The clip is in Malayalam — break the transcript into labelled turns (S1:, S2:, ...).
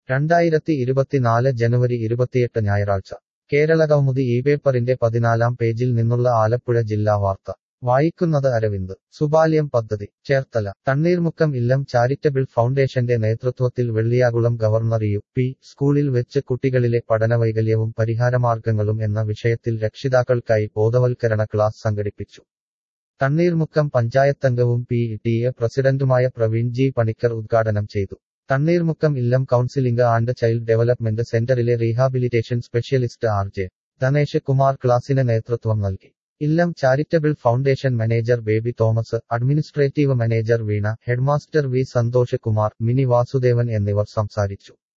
S1: രണ്ടായിരത്തി ഇരുപത്തിനാല് ജനുവരി ഇരുപത്തിയെട്ട് ഞായറാഴ്ച കേരള കൗമുദി ഈ പേപ്പറിന്റെ പതിനാലാം പേജിൽ നിന്നുള്ള ആലപ്പുഴ ജില്ലാ വാർത്ത വായിക്കുന്നത് അരവിന്ദ് സുബാല്യം പദ്ധതി ചേർത്തല തണ്ണീർമുക്കം ഇല്ലം ചാരിറ്റബിൾ ഫൗണ്ടേഷന്റെ നേതൃത്വത്തിൽ വെള്ളിയാകുളം ഗവർണർ യു പി സ്കൂളിൽ വെച്ച് കുട്ടികളിലെ പഠനവൈകല്യവും പരിഹാരമാർഗങ്ങളും എന്ന വിഷയത്തിൽ രക്ഷിതാക്കൾക്കായി ബോധവൽക്കരണ ക്ലാസ് സംഘടിപ്പിച്ചു തണ്ണീർമുക്കം പഞ്ചായത്തംഗവും പി ടി എ പ്രസിഡന്റുമായ പ്രവീൺ ജി പണിക്കർ ഉദ്ഘാടനം ചെയ്തു Thanneermukkom Illam counselling and child development സെന്ററിലെ rehabilitation specialist R J Dhanesh Kumar ക്ലാസിന് നേതൃത്വം നൽകി Illam charitable foundation manager Baby Thomas administrative manager Veena headmaster V Santhosh Kumar Mini Vasudevan എന്നിവർ സംസാരിച്ചു